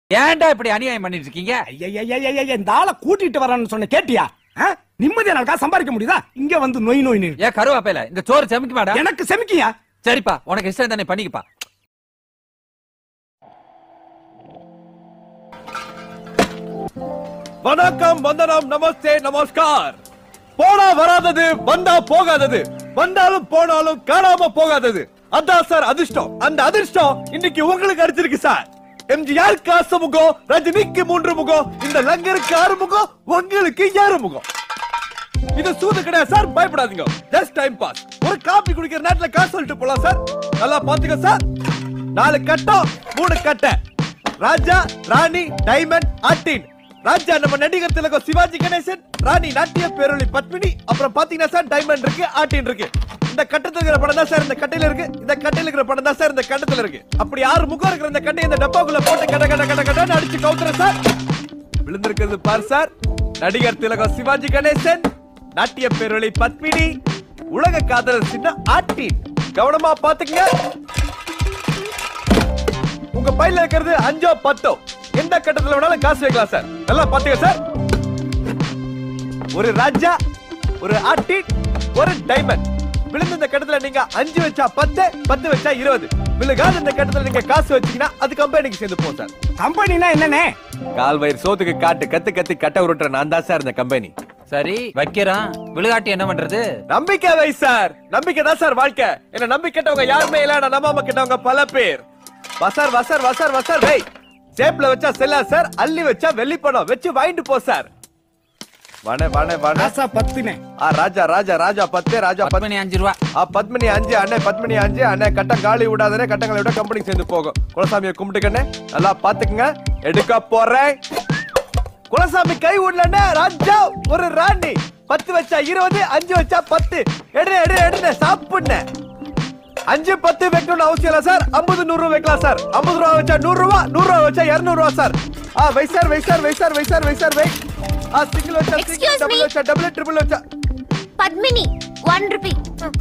ஏன்டா இப்படி அநியாயம் பண்ணிட்டு இருக்கீங்க ஐயையையையைய, இந்த ஆளை கூட்டிட்டு வரேன்னு சொன்ன கேட்டியா ஆ? நிம்மதியா நாளுக்கா சம்பாதிக்க முடியுதா இங்க வந்து நொய் நொய் நொய் ஏன் கருவாப்பையில இந்த சோறு செமிக்குமாடா எனக்கு செமிக்கியா சரிப்பா உனக்கு இஷ்டம் தானே பண்ணிக்கப்பா வணக்கம் வந்தனம் நமஸ்தே நமஸ்கார் போனா வராதது வந்தா போகாதது வந்தாலும் போனாலும் காணாம போகாதது அதான் சார் அதிர்ஷ்டம் அந்த அதிர்ஷ்டம் இன்னைக்கு உங்களுக்கு அடிச்சிருக்கு சார் எம்ஜிஆர் காசு முகம் ரஜினிக்கு மூன்று முகம் இந்த லங்கருக்கு ஆறு முகம் உங்களுக்கு ஏழு முகம் இது சூது கிடையாது சார் பயப்படாதீங்க ஜஸ்ட் டைம் பாஸ் ஒரு காபி குடிக்கிற நேரத்துல காசு சொல்லிட்டு போலாம் சார் நல்லா பாத்துக்க சார் நாலு கட்டம் மூணு கட்டை ராஜா ராணி டைமண்ட் ஆட்டின் ராஜா நம்ம நடிகர் திலகம் சிவாஜி கணேசன் ராணி நாட்டிய பேரொளி பத்மினி அப்புறம் பாத்தீங்கன்னா சார் டைமண்ட் இருக்கு ஆட்டின் இருக்கு இந்த கட்டத்துல இருக்கிற படம் தான் சார் இந்த கட்டையில இருக்கு இந்த கட்டையில இருக்கிற படம் தான் சார் இந்த கட்டத்துல இருக்கு அப்படி ஆறு முகம் இருக்கிற இந்த கட்டை இந்த டப்பாக்குள்ள போட்டு கட கட கட கடன்னு அடிச்சு கவுத்துற சார் விழுந்திருக்கிறது பார் சார் நடிகர் திலகம் சிவாஜி கணேசன் நாட்டிய பேரொளி பத்மினி உலக காதலர் சின்ன ஆட்டி கவனமா பாத்துக்கங்க உங்க பையில இருக்கிறது அஞ்சோ பத்தோ எந்த கட்டத்துல வேணாலும் காசு வைக்கலாம் சார் நல்லா பாத்துக்க சார் ஒரு ராஜா ஒரு ஆட்டி ஒரு டைமண்ட் விழுந்த இந்த கட்டத்துல நீங்க அஞ்சு வச்சா பத்து பத்து வச்சா இருபது விழுகாத இந்த கட்டத்துல நீங்க காசு வச்சீங்கன்னா அது கம்பெனிக்கு சேர்ந்து போகும் சார் கம்பெனினா என்னனே கால் வயிறு சோத்துக்கு காட்டு கத்து கத்து கட்ட உருட்டுற நான் தான் சார் இந்த கம்பெனி சரி வைக்கிறான் விழுகாட்டி என்ன பண்றது நம்பிக்கை வை சார் நம்பிக்கை தான் சார் வாழ்க்கை என்ன நம்பி கேட்டவங்க யாருமே இல்ல நான் நம்பாம கேட்டவங்க பல பேர் வசார் வசார் வசார் வசார் வை சேப்ல வச்சா செல்லா சார் அள்ளி வச்சா வெள்ளி பணம் வச்சு வாங்கிட்டு போ சார் வண வண வண ராசா பத்துனே ஆ ராஜா ராஜா ராஜா பத்து ராஜா பத்து பத்மனி அஞ்சு ரூபா ஆ பத்மினி அஞ்சு அண்ணே பத்மினி அஞ்சு அண்ணே கட்டம் காலி விடாதனே கட்டங்களை விட கம்பெனி சேர்ந்து போகும் குலசாமியை கும்பிட்டுக்கண்ணே நல்லா பாத்துக்குங்க எடுக்க போறேன் குலசாமி கை விடலண்ணே ராஜா ஒரு ராணி பத்து வச்சா இருபது அஞ்சு வச்சா பத்து எடு எடு எடுன சாப்பிடுன அஞ்சு பத்து வைக்கணும்னு அவசியம் இல்ல சார் ஐம்பது நூறு ரூபாய் வைக்கலாம் சார் ஐம்பது ரூபா வச்சா நூறு ரூபா நூறு ரூபா வச்சா இருநூறு ரூபா சார் ஆ வை சார் வை சார் வை சார் வை சார் வை சார் வை ஆ சிங்கிள் வச்சா Excuse சிங்கிள் டபுள் me. வச்சா டபுள் ட்ரிபிள் வச்சா பத்மினி ஒன் ருபி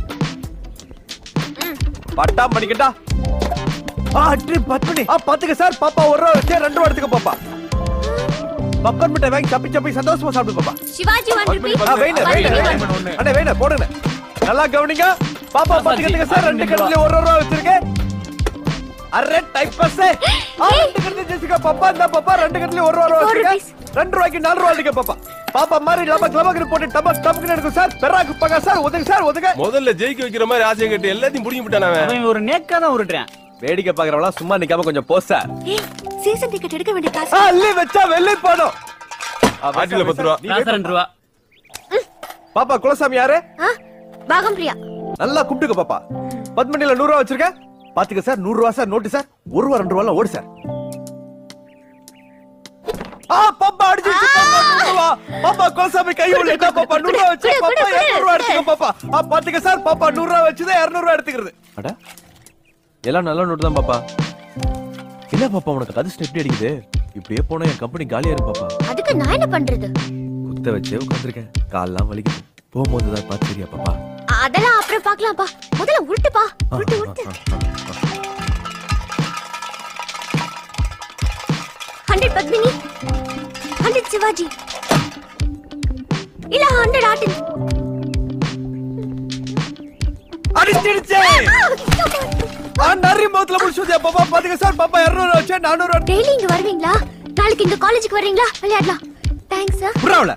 பட்டா மணிக்கண்டா ஆ அட்ரி பத்மினி ஆ பாத்துக்க சார் பாப்பா ஒரு ரூபா வச்சு ரெண்டு ரூபா எடுத்துக்க பாப்பா பப்பர் மிட்டாய் வாங்கி சப்பி சப்பி சந்தோஷமா சாப்பிடு பாப்பா சிவாஜி ஒன் ருபி ஆ வேணு வேணு வேணு அண்ணே வேணு போடுங்க நல்லா கவனிங்க பாப்பா பாத்துக்கிட்டுங்க சார் ரெண்டு கடத்துல ஒரு ரூபா வச்சிருக்கேன் அரே டைப் பஸ் ஆ ரெண்டு கடத்துல ஜெசிகா பாப்பா இந்த பாப்பா ரெண்டு கடத்துல ஒரு ரூபா Four வச்சிருக்கேன் rupees. ரெண்டு ரூபாய்க்கு நாலு ரூபா அடிக்க பாப்பா பாப்பா மாதிரி லபக் லபக் போட்டு டபக் டபக் எடுக்கும் சார் பெராக்கு பகா சார் ஒதுங்க சார் ஒதுங்க முதல்ல ஜெயிக்க வைக்கிற மாதிரி ஆசையை கட்டி எல்லாத்தையும் புடிங்கி விட்டான் அவன் அவன் ஒரு நேக்கா தான் உருட்டுறேன் வேடிக்கை பாக்குறவங்களா சும்மா நிக்காம கொஞ்சம் போ சார் ஏய் சீசன் டிக்கெட் எடுக்க வேண்டிய காசு ஆ, அள்ளி வச்சா வெள்ளை பணம் ஆ, வை ஆட்டில சார், பத்து வை ரூபா. சார். நீ காசு வை. ரெண்டு ரூபா பாப்பா குலசாமி யாரு ஆ பாகம் பிரியா நல்லா கூப்பிட்டுக்க பாப்பா பத்மணியில நூறு ரூபா வச்சிருக்க பாத்துக்க சார் நூறு ரூபா சார் நோட்டு சார் ஒரு ரூபா ரெண்டு ரூபா ஓடு சார் ஆ பாப்பா அடிச்சிருச்சு பாப்பா நூறு ரூபா பாப்பா குலசாமி கை உள்ளிட்டா பாப்பா நூறு ரூபா வச்சு குடு, பாப்பா குடு, இருநூறு ரூபா எடுத்துக்க பாப்பா ஆ பாத்துக்க சார் பாப்பா நூறு ரூபா வச்சுதான் இருநூறு ரூபா எடுத்துக்கிறது அட எல்லாம் நல்ல நோட்டு தான் பாப்பா என்ன பாப்பா உனக்கு அதிர்ஷ்டம் எப்படி அடிக்குது இப்படியே போனா என் கம்பெனி காலியா இருக்கு பாப்பா அதுக்கு நான் என்ன பண்றது குத்த வச்சே உட்காந்துருக்கேன் கால்லாம் வலிக்குது போகும்போது தான் பார்த்து சரியா பாப்பா அதெல்லாம் அப்புறம் பார்க்கலாம்ப்பா முதல்ல உருட்டுப்பா உருட்டு உருட்டு ஹண்ட்ரட் பத்மினி ஹண்ட்ரட் சிவாஜி இல்ல ஹண்ட்ரட் ஆட்டின் அடிச்சிடுச்சே ஆ நரி மௌத்துல முடிச்சுதியா பாப்பா பாத்துக்க சார் பாப்பா இருநூறு வச்சு நானூறு வச்சு டெய்லி இங்க வருவீங்களா நாளைக்கு இந்த காலேஜுக்கு வர்றீங்களா விளையாடலாம் தேங்க்ஸ் சார் புறாவல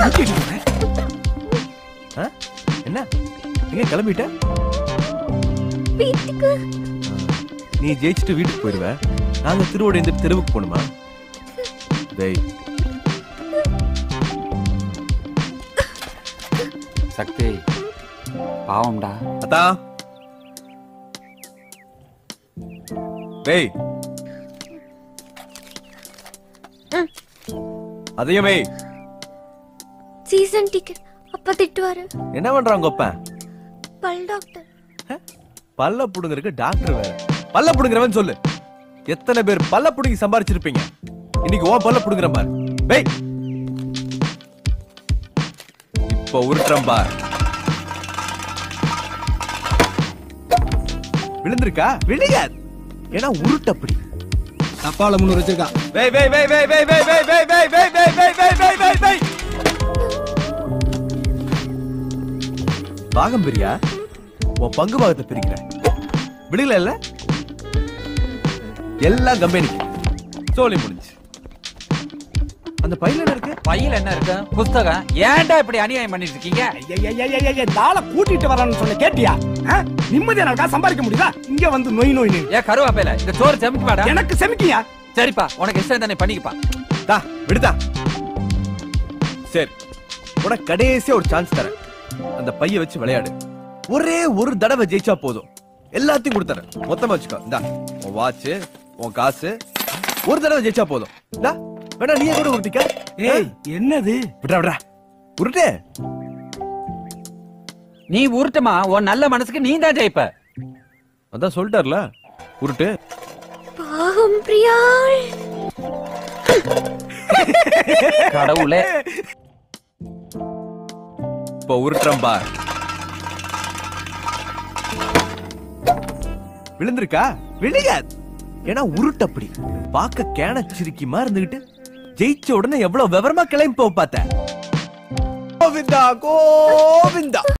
என்ன எங்க கிளம்பிட்ட வீட்டுக்கு நீ ஜெயிச்சுட்டு வீட்டுக்கு போயிடுவ நாங்க திருவோட இந்த தெருவுக்கு போகணுமா டேய் சக்தி பாவம்டா அத்தா டேய் அதையும் வை சீசன் டிக்கெட் அப்பா திட்டுவாரு என்ன பண்றாங்க ஒப்பன் பல் டாக்டர் பல்ல புடுங்கறதுக்கு டாக்டர் வேற பல்ல புடுங்கறவன் சொல்லு எத்தனை பேர் பல்ல புடுங்கி சம்பாரிச்சிருப்பீங்க இன்னைக்கு உன் பல்ல புடுங்கற பார் டேய் இப்போ உருட்டுறேன் பார் விழுந்திருக்கா விழுகாது ஏன்னா உருட்டு அப்படி தப்பால முன்னூறு வச்சிருக்கா வை வை வை வை வை வை வை வை வை வை வை வை வை வை வை வை பாகம் பிரியா உன் பங்கு பாகத்தை பிரிக்கிறேன் விடுகல இல்ல எல்லாம் கம்பெனிக்கு சோலி முடிஞ்சு அந்த பையில என்ன இருக்கு பையில என்ன இருக்கு புஸ்தகம் ஏன்டா இப்படி அநியாயம் பண்ணிட்டு இருக்கீங்க ஐயையையையைய, இந்த ஆளை கூட்டிட்டு வரேன்னு சொன்ன கேட்டியா ஆ? நிம்மதியா நாளுக்கா சம்பாதிக்க முடியுதா இங்க வந்து நொய் நொய் ஏ கருவாப்பையில இந்த சோறு செமிக்கு வாடா எனக்கு செமிக்கியா சரிப்பா உனக்கு இஷ்டம் தானே பண்ணிக்கப்பா தா விடுதா சரி உனக்கு கடைசியா ஒரு சான்ஸ் தரேன் அந்த பைய வச்சு விளையாடு ஒரே ஒரு தடவை ஜெயிச்சா போதும் எல்லாத்தையும் கொடுத்துறேன் மொத்தமா வச்சுக்கோ இந்தா உன் வாட்ச் உன் காசு ஒரு தடவை ஜெயிச்சா போதும் இந்தா வேணா நீயே கூட உருட்டிக்க ஏய் என்னது விட்றா விட்றா உருட்டு நீ உருட்டுமா உன் நல்ல மனசுக்கு நீ தான் ஜெயிப்ப அதான் சொல்லிட்டார்ல உருட்டு பாகம் பிரியாள் கடவுளே இப்ப உருட்டுறேன் பா விழுந்திருக்கா விழுகாது ஏன்னா உருட்டு அப்படி பார்க்க கேன சிரிக்கிமா இருந்துகிட்டு ஜெயிச்ச உடனே எவ்வளவு விவரமா கிளம்பி போக பார்த்த கோவிந்தா கோவிந்தா